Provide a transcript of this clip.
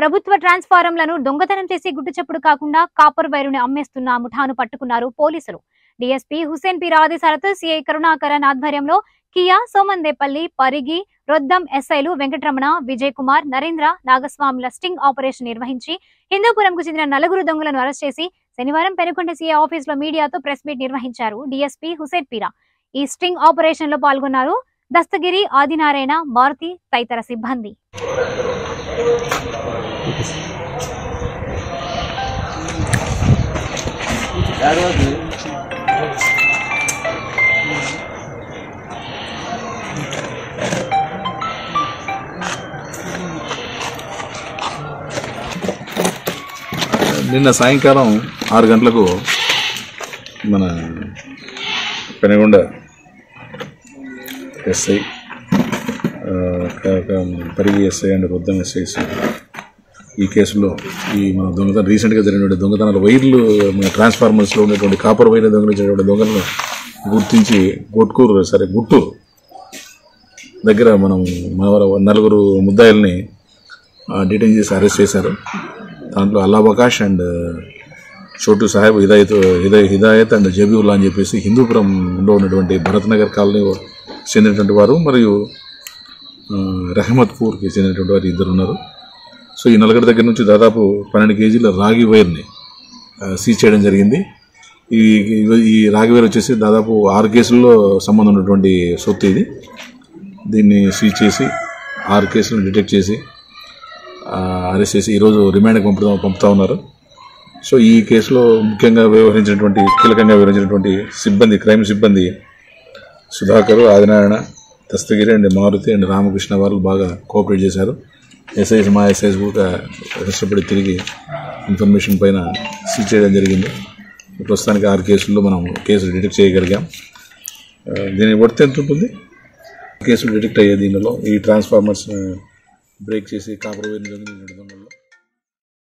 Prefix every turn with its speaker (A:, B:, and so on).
A: ప్రభుత్వ ట్రాన్స్ఫారంలను దొంగతనం చేసి గుట్టుచప్పుడు కాకుండా కాపర్ వైరుని అమ్మేస్తున్న ముఠాను పట్టుకున్నారు పోలీసులు డీఎస్పీ హుసేన్ పీర్ ఆదేశాలతో సిఐ కరుణాకరన్ ఆధ్వర్యంలో కియా సోమందేపల్లి పరిగి రొద్దం ఎస్ఐలు వెంకటరమణ విజయ్ కుమార్ నరేంద్ర నాగస్వాముల స్టింగ్ ఆపరేషన్ నిర్వహించి హిందూపురంకు చెందిన నలుగురు దొంగలను అరెస్ట్ చేసి శనివారం పెనుకొండ సీఐ ఆఫీస్ లో మీడియాతో ప్రెస్ మీట్ నిర్వహించారు డీఎస్పీ హుసేన్ పీరా ఈ స్టింగ్ ఆపరేషన్ లో పాల్గొన్నారు దస్తగిరి ఆదినారాయణ మారుతి తదితర సిబ్బంది
B: నిన్న సాయంకాలం ఆరు గంటలకు మన పెనగొండ ఎస్ఐ ఆ, క- క- Parigi SI and Ruddam SIs ఈ కేసులో ఈ మన దొంగతనం రీసెంట్గా జరిగినటువంటి దొంగతనాలు వైర్లు మన ట్రాన్స్ఫార్మర్స్లో ఉన్నటువంటి కాపర్ వైర్లు దొంగలించినటువంటి దొంగలను గుర్తించి గొట్కూరు సరే గుట్టూరు దగ్గర మనం మన నలుగురు ముద్దాయిల్ని డిటైన్ చేసి అరెస్ట్ చేశారు దాంట్లో అల్లాబకాష్ అండ్ చోటు సాహెబ్ హిదాయత్ హిదాయ హిదాయత్ అండ్ జబీవుల్లా అని చెప్పేసి హిందూపురంలో ఉన్నటువంటి భరత్ నగర్ కాలనీ చెందినటువంటి వారు మరియు ఆ, రెహమత్పూర్కి చెందినటువంటి వారు ఇద్దరు ఉన్నారు సో ఈ నలుగురి దగ్గర నుంచి దాదాపు పన్నెండు కేజీల రాగి వైర్ని ఆ, సీజ్ చేయడం జరిగింది ఈ ఈ- ఈ రాగి వైర్ వచ్చేసి దాదాపు ఆరు కేసుల్లో సంబంధం ఉన్నటువంటి సొత్తు ఇది దీన్ని సీజ్ చేసి ఆరు కేసులను డిటెక్ట్ చేసి ఆ, అరెస్ట్ చేసి ఈరోజు రిమాండ్కి పంపుతా పంపుతా ఉన్నారు సో ఈ కేసులో ముఖ్యంగా వ్యవహరించినటువంటి కీలకంగా వ్యవహరించినటువంటి సిబ్బంది క్రైమ్ సిబ్బంది సుధాకర్ ఆదినారాయణ దస్తగిరి అండ్ మారుతి అండ్ రామకృష్ణ వారు బాగా కోఆపరేట్ చేశారు ఎస్ఐస్ మా ఎస్ఐస్ కూడా కష్టపడి తిరిగి ఇన్ఫర్మేషన్ పైన సీజ్ చేయడం జరిగింది ప్రస్తుతానికి ఆరు కేసుల్లో మనం కేసులు డిటెక్ట్ చేయగలిగాం ఆ, దీని వర్త్ ఎంత ఉంటుంది కేసులు డిటెక్ట్ అయ్యే దీనిలో ఈ ట్రాన్స్ఫార్మర్స్ బ్రేక్ చేసి కాపర్ వైర్